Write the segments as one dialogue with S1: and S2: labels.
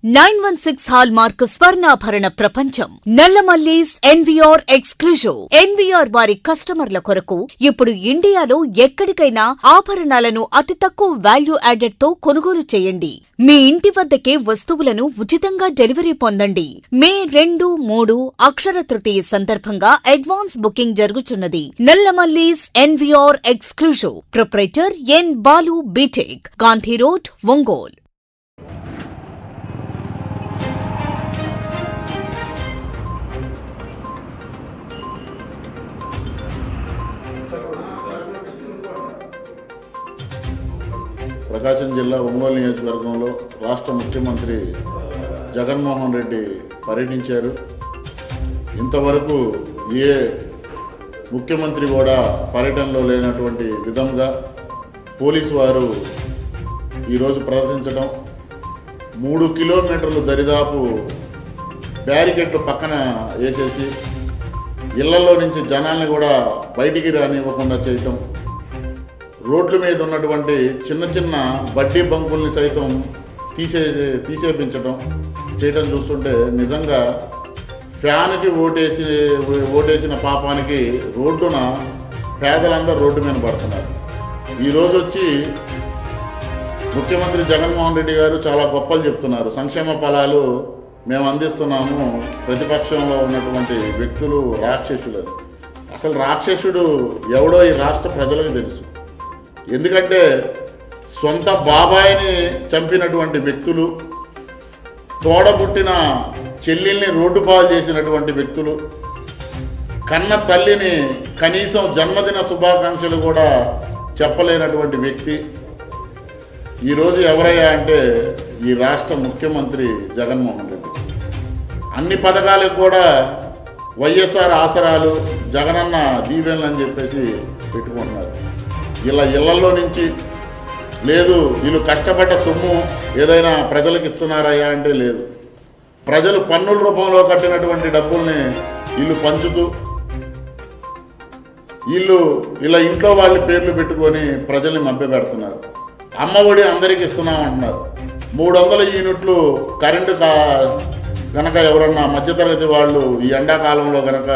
S1: nine one six hallmark స్వర్ణాభరణ ప్రపంచం Nallamallis NVR exclusive NVR వారి కస్టమర్ల కొరకు ఇప్పుడు ఇండియాలో ఎక్కడికైనా ఆభరణాలను అతి తక్కువ వాల్యూ యాడెడ్ తో కొనుగోలు చేయండి మీ ఇంటి వద్దకే వస్తువులను ఉచితంగా డెలివరీ పొందండి మే రెండు మూడు అక్షర తృతీయ సందర్భంగా అడ్వాన్స్ బుకింగ్ జరుగుతున్నది Nallamallis NVR exclusive proprietor N Balu BTech Gandhi road Ongole
S2: Prakasam జిల్లా ఒంగోలు నియోజకవర్గంలో రాష్ట్ర ముఖ్యమంత్రి జగన్మోహన్ రెడ్డి పర్యటించారు ఇంతవరకు ఏ ముఖ్యమంత్రి కూడా పర్యటనలో లేనటువంటి విధంగా పోలీసు వారు ఈరోజు ప్రదర్శించడం మూడు కిలోమీటర్లు దరిదాపు బ్యారికేడ్లు పక్కన వేసేసి ఇళ్లలో నుంచి జనాల్ని కూడా బయటికి రానివ్వకుండా చేయటం రోడ్ల మీద ఉన్నటువంటి చిన్న చిన్న బడ్డీ బంకుల్ని సైతం తీసే తీసేపించడం చేయడం చూస్తుంటే నిజంగా ఫ్యాన్కి ఓటేసి ఓటేసిన పాపానికి రోడ్డున పేదలందరూ రోడ్డు మీద పడుతున్నారు ఈరోజు వచ్చి ముఖ్యమంత్రి జగన్మోహన్ రెడ్డి గారు చాలా గొప్పలు చెప్తున్నారు సంక్షేమ ఫలాలు మేము అందిస్తున్నాము ప్రతిపక్షంలో ఉన్నటువంటి వ్యక్తులు రాక్షసులని అసలు రాక్షసుడు ఎవడో ఈ రాష్ట్ర ప్రజలకు తెలుసు ఎందుకంటే సొంత బాబాయిని చంపినటువంటి వ్యక్తులు తోడబుట్టిన చెల్లెల్ని రోడ్డు పాలు చేసినటువంటి వ్యక్తులు కన్న తల్లిని కనీసం జన్మదిన శుభాకాంక్షలు కూడా చెప్పలేనటువంటి వ్యక్తి ఈరోజు ఎవరయ్యా అంటే ఈ రాష్ట్ర ముఖ్యమంత్రి జగన్మోహన్ రెడ్డి అన్ని పథకాలకు కూడా వైఎస్ఆర్ ఆసరాలు జగనన్న దీవెనలు అని చెప్పేసి పెట్టుకుంటున్నారు ఇలా ఇళ్లలో నుంచి లేదు వీళ్ళు కష్టపడ్డ సొమ్ము ఏదైనా ప్రజలకు ఇస్తున్నారయ్యా అంటే లేదు ప్రజలు పన్నుల రూపంలో కట్టినటువంటి డబ్బుల్ని వీళ్ళు పంచుతూ వీళ్ళు ఇలా ఇంట్లో వాళ్ళ పేర్లు పెట్టుకొని ప్రజల్ని మభ్యపెడుతున్నారు అమ్మ ఒడి అందరికీ ఇస్తున్నాం అంటున్నారు మూడు వందల యూనిట్లు కరెంటు కా గనక ఎవరన్నా మధ్యతరగతి వాళ్ళు ఈ ఎండాకాలంలో గనక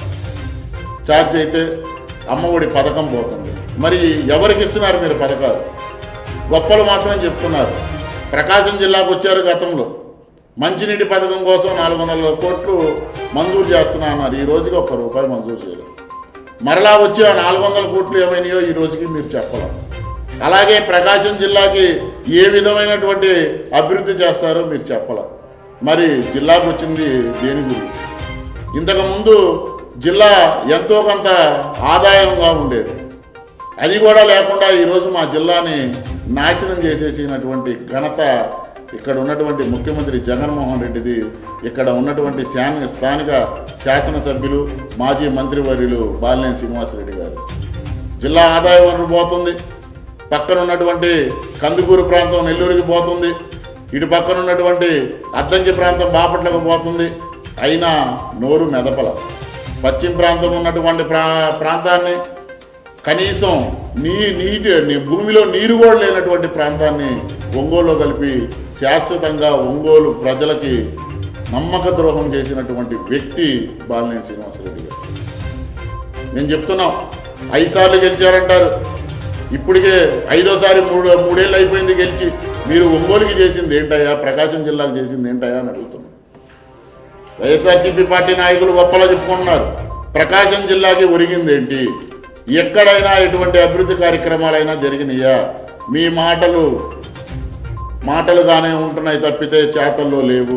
S2: ఛార్జ్ అయితే అమ్మ ఒడి పథకం పోతుంది మరి ఎవరికి ఇస్తున్నారు మీరు పథకాలు గొప్పలు మాత్రం చెప్తున్నారు ప్రకాశం జిల్లాకు వచ్చారు గతంలో మంచినీటి పథకం కోసం నాలుగు వందల కోట్లు మంజూరు చేస్తున్నా అన్నారు ఈ రోజుకి ఒక్క రూపాయి మంజూరు చేయలేదు మరలా వచ్చి ఆ నాలుగు వందల కోట్లు ఏమైనాయో ఈ రోజుకి మీరు చెప్పాలి అలాగే ప్రకాశం జిల్లాకి ఏ విధమైనటువంటి అభివృద్ధి చేస్తారో మీరు చెప్పాలి మరి జిల్లాకు వచ్చింది దేని గురించి ఇంతకుముందు జిల్లా ఎంతో కొంత ఆదాయంగా ఉండేది అది కూడా లేకుండా ఈరోజు మా జిల్లాని నాశనం చేసేసినటువంటి ఘనత ఇక్కడ ఉన్నటువంటి ముఖ్యమంత్రి జగన్మోహన్ రెడ్డిది ఇక్కడ ఉన్నటువంటి శాన స్థానిక శాసనసభ్యులు మాజీ మంత్రివర్యులు బాలినేని శ్రీనివాసరెడ్డి గారు జిల్లా ఆదాయ వనరు పోతుంది పక్కన ఉన్నటువంటి కందుకూరు ప్రాంతం నెల్లూరుకి పోతుంది ఇటు పక్కన ఉన్నటువంటి అద్దంకి ప్రాంతం బాపట్లకు పోతుంది అయినా నోరు మెదపల పశ్చిమ ప్రాంతం ఉన్నటువంటి ప్రా ప్రాంతాన్ని కనీసం నీ నీటి నీ భూమిలో నీరు కూడా లేనటువంటి ప్రాంతాన్ని ఒంగోలులో కలిపి శాశ్వతంగా ఒంగోలు ప్రజలకి నమ్మక ద్రోహం చేసినటువంటి వ్యక్తి బాలినేని శ్రీనివాసరెడ్డి గారు నేను చెప్తున్నాం ఐదు సార్లు గెలిచారంటారు ఇప్పటికే ఐదోసారి మూడు మూడేళ్ళు అయిపోయింది గెలిచి మీరు ఒంగోలుకి చేసింది ఏంటయ్యా ప్రకాశం జిల్లాకు చేసింది ఏంటయ్యా అని అడుగుతున్నాం వైఎస్ఆర్సీపీ పార్టీ నాయకులు గొప్పలా చెప్పుకుంటున్నారు ప్రకాశం జిల్లాకి ఒరిగింది ఏంటి ఎక్కడైనా ఎటువంటి అభివృద్ధి కార్యక్రమాలైనా జరిగినాయా మీ మాటలు మాటలుగానే ఉంటున్నాయి తప్పితే చేతల్లో లేవు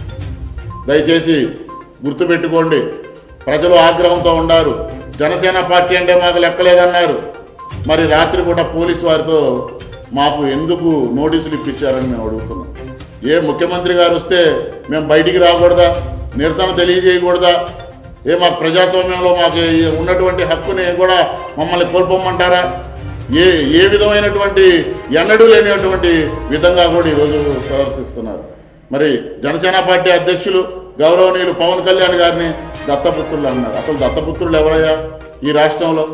S2: దయచేసి గుర్తుపెట్టుకోండి ప్రజలు ఆగ్రహంతో ఉన్నారు జనసేన పార్టీ అంటే మాకు లెక్కలేదన్నారు మరి రాత్రి కూడా పోలీసు వారితో మాకు ఎందుకు నోటీసులు ఇప్పించారని మేము అడుగుతున్నాం ఏ ముఖ్యమంత్రి గారు వస్తే మేము బయటికి రాకూడదా నిరసన తెలియజేయకూడదా ఏ మాకు ప్రజాస్వామ్యంలో మాకు ఈ ఉన్నటువంటి హక్కుని కూడా మమ్మల్ని కోల్పోమంటారా ఏ ఏ విధమైనటువంటి ఎన్నడూ లేనటువంటి విధంగా కూడా ఈరోజు ప్రదర్శిస్తున్నారు మరి జనసేన పార్టీ అధ్యక్షులు గౌరవనీయులు పవన్ కళ్యాణ్ గారిని దత్తపుత్రులు అన్నారు అసలు దత్తపుత్రులు ఎవరయ్యా ఈ రాష్ట్రంలో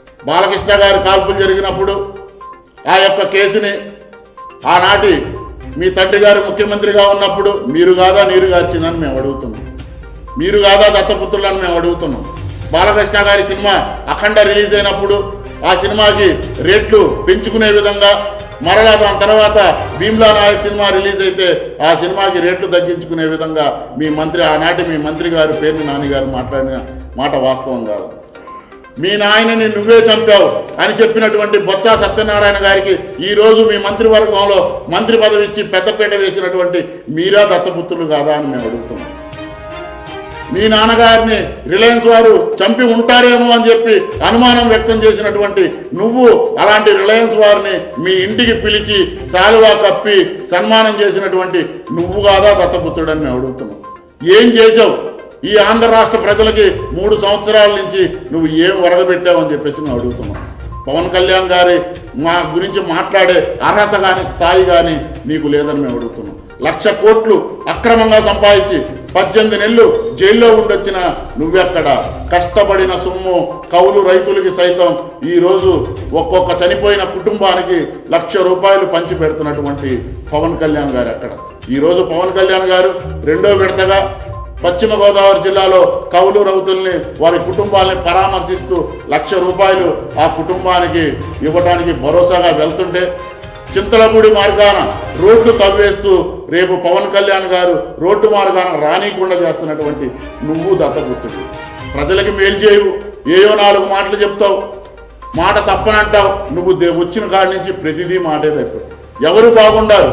S2: బాలకృష్ణ గారి కాల్పులు జరిగినప్పుడు ఆ యొక్క కేసుని ఆనాటి మీ తండ్రి గారు ముఖ్యమంత్రిగా ఉన్నప్పుడు మీరు కాదా నీరు గార్చిందని మేము అడుగుతున్నాం మీరు కాదా దత్తపుత్రులని మేము అడుగుతున్నాం బాలకృష్ణ గారి సినిమా అఖండ రిలీజ్ అయినప్పుడు ఆ సినిమాకి రేట్లు పెంచుకునే విధంగా మరలా దాని తర్వాత భీమ్లా నాయక్ సినిమా రిలీజ్ అయితే ఆ సినిమాకి రేట్లు తగ్గించుకునే విధంగా మీ మంత్రి ఆనాటి మీ మంత్రి గారు పేర్ని నాని గారు మాట్లాడిన మాట వాస్తవం కాదు మీ నాయనని నువ్వే చంపావు అని చెప్పినటువంటి బొత్స సత్యనారాయణ గారికి ఈ రోజు మీ మంత్రివర్గంలో మంత్రి పదవి ఇచ్చి పెద్దపీట వేసినటువంటి మీరా దత్తపుత్రులు కాదా అని మేము అడుగుతున్నాం మీ నాన్నగారిని రిలయన్స్ వారు చంపి ఉంటారేమో అని చెప్పి అనుమానం వ్యక్తం చేసినటువంటి నువ్వు అలాంటి రిలయన్స్ వారిని మీ ఇంటికి పిలిచి శాలువా కప్పి సన్మానం చేసినటువంటి నువ్వు కాదా దత్తపుత్రుడని మేము అడుగుతున్నాం ఏం చేసావు ఈ ఆంధ్ర రాష్ట్ర ప్రజలకి మూడు సంవత్సరాల నుంచి నువ్వు ఏం వరగబెట్టావు అని చెప్పేసి మేము అడుగుతున్నాం పవన్ కళ్యాణ్ గారి మా గురించి మాట్లాడే అర్హత కానీ స్థాయి కానీ నీకు లేదని మేము అడుగుతున్నాం లక్ష కోట్లు అక్రమంగా సంపాదించి పద్దెనిమిది నెలలు జైల్లో ఉండొచ్చిన నువ్వెక్కడ కష్టపడిన సొమ్ము కౌలు రైతులకి సైతం ఈ రోజు ఒక్కొక్క చనిపోయిన కుటుంబానికి లక్ష రూపాయలు పంచి పెడుతున్నటువంటి పవన్ కళ్యాణ్ గారు అక్కడ ఈ రోజు పవన్ కళ్యాణ్ గారు రెండో విడతగా పశ్చిమ గోదావరి జిల్లాలో కౌలు రైతుల్ని వారి కుటుంబాలని పరామర్శిస్తూ లక్ష రూపాయలు ఆ కుటుంబానికి ఇవ్వడానికి భరోసాగా వెళ్తుంటే చింతలపూడి మార్గాన రోడ్లు తవ్వేస్తూ రేపు పవన్ కళ్యాణ్ గారు రోడ్డు మార్గాన రానీకుండా చేస్తున్నటువంటి నువ్వు దత్తపుత్రుడు ప్రజలకి మేలు చేయవు ఏయో నాలుగు మాటలు చెప్తావు మాట తప్పనంటావు నువ్వు దే- వచ్చిన కాడి నుంచి ప్రతిదీ మాటే తప్పు ఎవరు బాగుండారు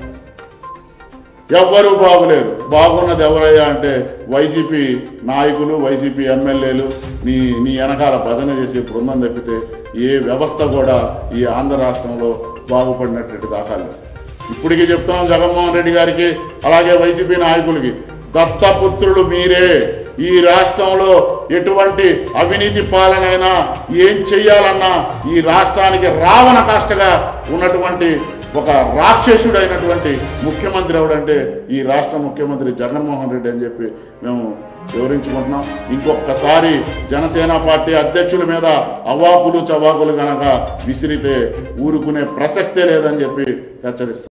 S2: ఎవ్వరూ బాగులేరు బాగున్నది ఎవరయ్యా అంటే వైసీపీ నాయకులు వైసీపీ ఎమ్మెల్యేలు నీ నీ వెనకాల భజన చేసే బృందం తప్పితే ఏ వ్యవస్థ కూడా ఈ ఆంధ్ర రాష్ట్రంలో బాగుపడినట్టు దాఖలు ఇప్పటికీ చెప్తున్నాం జగన్మోహన్ రెడ్డి గారికి అలాగే వైసీపీ నాయకులకి దత్తపుత్రులు మీరే ఈ రాష్ట్రంలో ఎటువంటి అవినీతి పాలనైనా ఏం చెయ్యాలన్నా ఈ రాష్ట్రానికి రావణ కాష్టగా ఉన్నటువంటి ఒక రాక్షసుడైనటువంటి ముఖ్యమంత్రి ఎవడంటే ఈ రాష్ట్ర ముఖ్యమంత్రి జగన్మోహన్ రెడ్డి అని చెప్పి మేము వివరించుకుంటున్నాం ఇంకొకసారి జనసేన పార్టీ అధ్యక్షుల మీద అవాకులు చవాకులు గనక విసిరితే ఊరుకునే ప్రసక్తే లేదని చెప్పి హెచ్చరిస్తాం